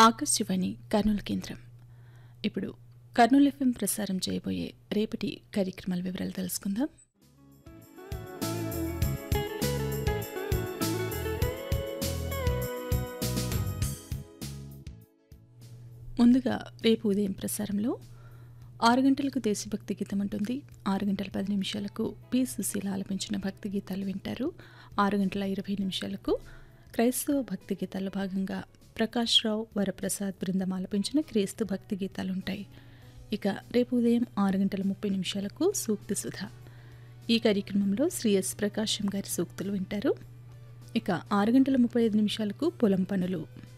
ఆకాశవాణి కర్నూలు కేంద్రం ఇప్పుడు కర్నూలు ఎఫ్ఎం ప్రసారం చేయబోయే రేపటి కార్యక్రమాల వివరాలు తెలుసుకుందాం ముందుగా రేపు ఉదయం ప్రసారంలో ఆరు గంటలకు దేశభక్తి గీతం ఉంటుంది ఆరు గంటల పది నిమిషాలకు పి సుశీల ఆలపించిన భక్తి గీతాలు వింటారు ఆరు గంటల ఇరవై నిమిషాలకు క్రైస్తవ భక్తి గీతాల్లో భాగంగా ప్రకాష్ రావు వరప్రసాద్ బృందం ఆలపించిన క్రీస్తు భక్తి గీతాలు ఉంటాయి ఇక రేపు ఉదయం ఆరు గంటల ముప్పై నిమిషాలకు సూక్తి సుధ ఈ కార్యక్రమంలో శ్రీ ఎస్ ప్రకాశం గారి సూక్తులు వింటారు ఇక ఆరు గంటల ముప్పై ఐదు నిమిషాలకు పొలం పనులు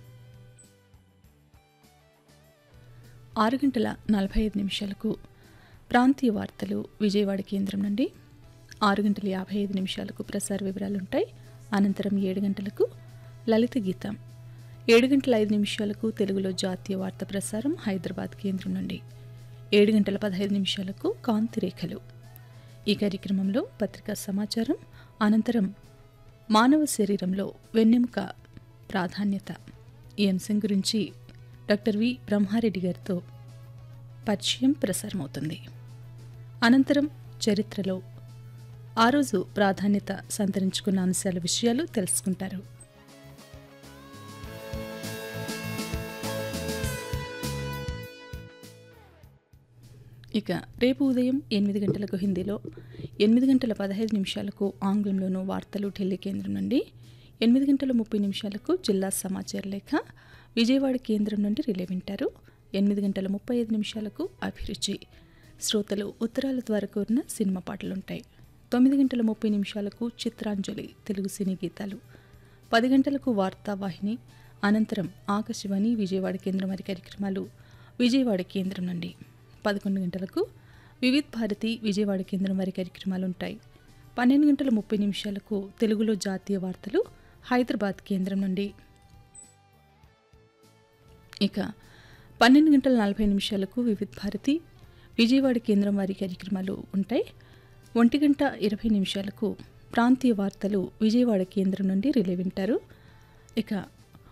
ఆరు గంటల నలభై ఐదు నిమిషాలకు ప్రాంతీయ వార్తలు విజయవాడ కేంద్రం నుండి ఆరు గంటల యాభై ఐదు నిమిషాలకు ప్రసార వివరాలు ఉంటాయి అనంతరం ఏడు గంటలకు లలిత గీతం ఏడు గంటల ఐదు నిమిషాలకు తెలుగులో జాతీయ వార్త ప్రసారం హైదరాబాద్ కేంద్రం నుండి ఏడు గంటల పదహైదు నిమిషాలకు కాంతి రేఖలు ఈ కార్యక్రమంలో పత్రికా సమాచారం అనంతరం మానవ శరీరంలో వెన్నెముక ప్రాధాన్యత ఈ అంశం గురించి డాక్టర్ వి బ్రహ్మారెడ్డి గారితో పరిచయం ప్రసారమవుతుంది అనంతరం చరిత్రలో ఆ రోజు ప్రాధాన్యత సంతరించుకున్న అంశాల విషయాలు తెలుసుకుంటారు ఇక రేపు ఉదయం ఎనిమిది గంటలకు హిందీలో ఎనిమిది గంటల పదహైదు నిమిషాలకు ఆంగ్లంలోనూ వార్తలు ఢిల్లీ కేంద్రం నుండి ఎనిమిది గంటల ముప్పై నిమిషాలకు జిల్లా సమాచార లేఖ విజయవాడ కేంద్రం నుండి రిలే వింటారు ఎనిమిది గంటల ముప్పై ఐదు నిమిషాలకు అభిరుచి శ్రోతలు ఉత్తరాల ద్వారా కోరిన సినిమా పాటలుంటాయి తొమ్మిది గంటల ముప్పై నిమిషాలకు చిత్రాంజలి తెలుగు సినీ గీతాలు పది గంటలకు వార్తావాహిని అనంతరం ఆకాశవాణి విజయవాడ కేంద్రం వారి కార్యక్రమాలు విజయవాడ కేంద్రం నుండి పదకొండు గంటలకు వివిధ్ భారతి విజయవాడ కేంద్రం వారి కార్యక్రమాలు ఉంటాయి పన్నెండు గంటల ముప్పై నిమిషాలకు తెలుగులో జాతీయ వార్తలు హైదరాబాద్ కేంద్రం నుండి ఇక పన్నెండు గంటల నలభై నిమిషాలకు వివిధ్ భారతి విజయవాడ కేంద్రం వారి కార్యక్రమాలు ఉంటాయి ఒంటి గంట ఇరవై నిమిషాలకు ప్రాంతీయ వార్తలు విజయవాడ కేంద్రం నుండి రిలే వింటారు ఇక